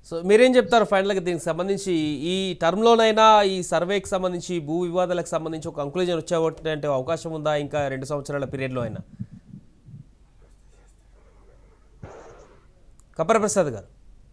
So మీరేం చెప్తారు ఫైనల్గా దీనికి సంబంధించి ఈ టర్మ్లోనైనా ఈ సర్వేకి సంబంధించి భూ వివాదాలకు సంబంధించి ఒక కంక్లూజన్ వచ్చే అవకాశం ఉందా ఇంకా రెండు సంవత్సరాల పీరియడ్లో అయినా కపర ప్రసాద్ గారు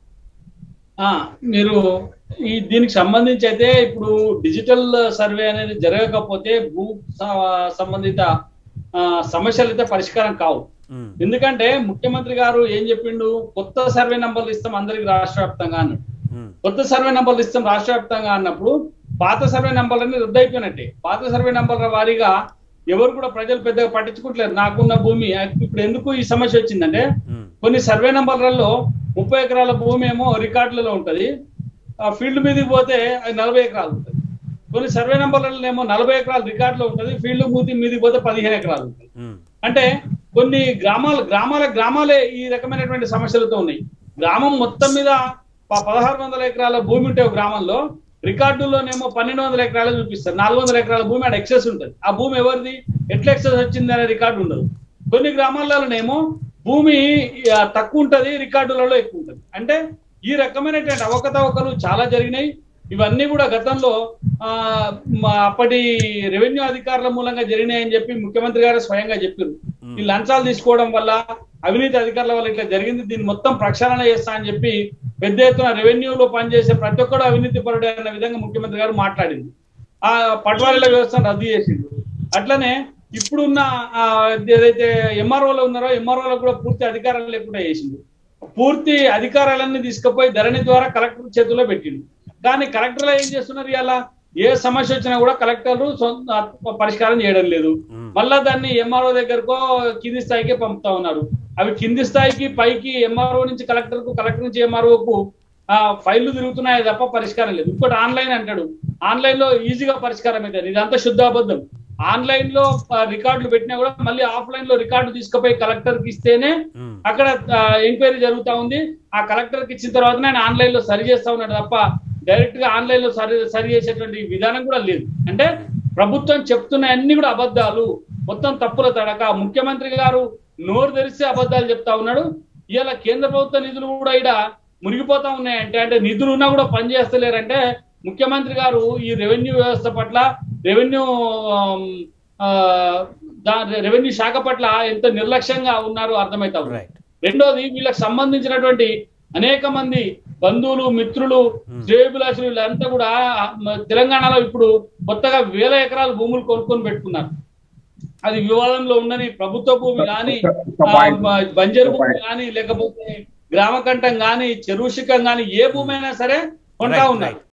ఆ, మీరు ఈ దీనికి సంబంధించి అయితే ఇప్పుడు డిజిటల్ సర్వే అనేది జరగకపోతే భూ స- సంబంధిత ఆ, సమస్యలు అయితే పరిష్కారం కావు మ్మ్. ఎందుకంటే ముఖ్యమంత్రి గారు ఏం చెప్పిండు కొత్త సర్వే నంబర్లు ఇస్తాం అందరికి రాష్ట్ర వ్యాప్తంగా అన్నాడు మ్మ్. కొత్త సర్వే నంబర్లు ఇస్తాం రాష్ట్ర వ్యాప్తంగా అన్నప్పుడు పాత సర్వే నంబర్లన్నీ రద్దు అయిపోయినట్టే పాత సర్వే నంబర్ల వారీగా ఎవరు కూడా ప్రజలు పెద్దగా పట్టించుకుంటలేరు నాకున్న భూమి ఇప్పుడు ఎందుకు ఈ సమస్య వచ్చిందంటే మ్మ్. కొన్ని సర్వే నంబర్లలో ముప్పై ఎకరాల భూమి ఏమో రికార్డులలో ఉంటది ఆ ఫీల్డ్ మీదకి పోతే అది నలభై ఎకరాలు ఉంటుంది కొన్ని సర్వే నంబర్లలో ఏమో నలభై ఎకరాలు రికార్డులో ఉంటుంది ఫీల్డ్ మూతి మీదకి పోతే పదిహేను ఎకరాలు ఉంటుంది మ్మ్. అంటే కొన్ని గ్రామాలు గ్రామాల గ్రామాలే ఈ రకమైనటువంటి సమస్యలతో ఉన్నాయి గ్రామం మొత్తం మీద ప- పదహారు వందల ఎకరాల భూమి ఉంటే ఒక గ్రామంలో రికార్డుల్లోనేమో పన్నెండు వందల ఎకరాలు చూపిస్తారు నాలుగు వందల ఎకరాల భూమి ఆడ ఎక్సెస్ ఉంటుంది ఆ భూమి ఎవరిది ఎట్లా ఎక్సెస్ వచ్చింది అనే రికార్డు ఉండదు కొన్ని గ్రామాలలోనేమో భూమి ఆ, తక్కువ ఉంటది రికార్డులలో ఎక్కువ ఉంటది అంటే ఈ రకమైనటువంటి అవకతవకలు చాలా జరిగినాయి ఇవన్నీ కూడా గతంలో ఆ మా అప్పటి రెవెన్యూ అధికారుల మూలంగా జరిగినాయని చెప్పి ముఖ్యమంత్రి గారు స్వయంగా చెప్పారు ఈ లంచాలు తీసుకోవడం వల్ల అవినీతి అధికారుల వల్ల ఇట్లా జరిగింది దీన్ని మొత్తం ప్రక్షాళన చేస్తా అని చెప్పి పెద్ద ఎత్తున రెవెన్యూలో పనిచేసే ప్రతి ఒక్కడు అవినీతి పరుడు అన్న విధంగా ముఖ్యమంత్రి గారు మాట్లాడింది ఆ పట్వారీల వ్యవస్థను రద్దు చేసిండు అట్లనే ఇప్పుడున్న ఆ, ఏదైతే ఎంఆర్ఓలో ఉన్నారో ఎంఆర్ఓలో కూడా పూర్తి అధికారాలు లేకుండా చేసిండు పూర్తి అధికారాలన్నీ తీసుకుపోయి ధరణి ద్వారా కలెక్టర్ చేతుల్లో పెట్టిండు కానీ కలెక్టర్లు ఏం చేస్తున్నారు ఇలా ఏ సమస్య వచ్చినా కూడా కలెక్టర్లు సొంత పరిష్కారం చేయడం లేదు మ్మ్. మళ్ళా దాన్ని ఎంఆర్ఓ దగ్గరకో కింది స్థాయికి పంపుతా ఉన్నారు అవి కింది స్థాయికి పైకి ఎంఆర్ఓ నుంచి కలెక్టర్ కు కలెక్టర్ నుంచి ఎంఆర్ఓకు ఆ ఫైళ్లు తిరుగుతున్నాయి తప్ప పరిష్కారం లేదు ఇంకోటి ఆన్లైన్ అంటాడు ఆన్లైన్ లో ఈజీగా పరిష్కారం అవుతుంది ఇదంతా శుద్ధాబద్ధం ఆన్లైన్ లో ఆ, రికార్డులు పెట్టినా కూడా మళ్ళీ ఆఫ్లైన్ లో రికార్డు తీసుకుపోయి కలెక్టర్ కి ఇస్తేనే మ్మ్. అక్కడ ఎంక్వైరీ జరుగుతా ఉంది ఆ కలెక్టర్ కి ఇచ్చిన తర్వాత నేను ఆన్లైన్ లో సరి చేస్తా ఉన్నాడు తప్ప డైరెక్ట్ గా ఆన్లైన్ లో సరి సరి చేసేటువంటి విధానం కూడా లేదు అంటే ప్రభుత్వం చెప్తున్న అన్ని కూడా అబద్ధాలు మొత్తం తప్పుల తడక ముఖ్యమంత్రి గారు నోరు తెరిస్తే అబద్ధాలు చెప్తా ఉన్నాడు ఇవాళ కేంద్ర ప్రభుత్వ నిధులు కూడా ఇక్కడ మునిగిపోతా ఉన్నాయంటే అంటే నిధులు ఉన్నా కూడా పనిచేస్తలేరంటే ముఖ్యమంత్రి గారు ఈ రెవెన్యూ వ్యవస్థ పట్ల రెవెన్యూ ఆమ్, ఆ, దా- రెవెన్యూ శాఖ పట్ల ఎంత నిర్లక్ష్యంగా ఉన్నారో అర్థమైతా ఉంది రైట్ రెండోది వీళ్ళకి సంబంధించినటువంటి అనేక మంది బంధువులు మిత్రులు శ్రేయభిలాషులు వీళ్ళంతా కూడా మ- తెలంగాణలో ఇప్పుడు కొత్తగా వేల ఎకరాల భూములు కొనుక్కొని పెట్టుకున్నారు అది వివాదంలో ఉన్నది ప్రభుత్వ భూమి కానీ బంజరు భూమి కానీ లేకపోతే గ్రామకంఠం కానీ చెరువుశిఖం కానీ ఏ భూమి అయినా సరే కొంటా Right, ఉన్నారు